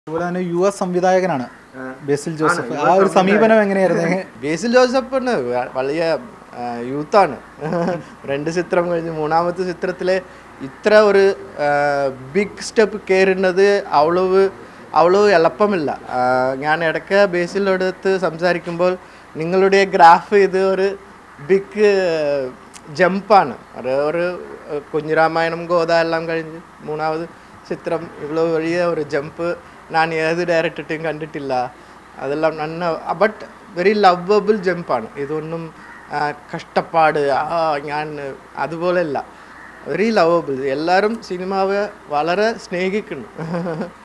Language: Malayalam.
അതുപോലെ തന്നെ യു എസ് സംവിധായകനാണ് ബേസിൽ ജോസഫ് ആ ഒരു സമീപനം എങ്ങനെയായിരുന്നു ബേസിൽ ജോസഫിന് വ- വലിയ ആ, യൂത്താണ് രണ്ട് ചിത്രം കഴിഞ്ഞ് മൂന്നാമത്തെ ചിത്രത്തിലെ ഇത്ര ഒരു ബിഗ് സ്റ്റെപ്പ് കയറുന്നത് അവളവ് അവളവ് എളുപ്പമില്ല ആ, ഞാൻ ഇടയ്ക്ക് ബേസിലോട് അടുത്ത് സംസാരിക്കുമ്പോൾ നിങ്ങളുടെ ഗ്രാഫ് ഇത് ഒരു ബിഗ് ജമ്പാണ് ഒരു ഒരു കുഞ്ഞിരാമായണം ഗോദ എല്ലാം കഴിഞ്ഞ് മൂന്നാമത് ചിത്രം ഇவ்வளோ വലിയ ഒരു ജമ്പ് ഞാൻ ഏത് ഡയറക്ടറും കണ്ടിട്ടില്ല അതെല്ലാം നന്ന ബട്ട് വെരി ലവബിൾ ജമ്പാണ് ഇതൊന്നും ആ, കഷ്ടപ്പാട് ആ ഞാൻ അതുപോലെയല്ല വെരി ലവബിൾ എല്ലാവരും സിനിമാവെ വളരെ സ്നേഹിക്കുന്നു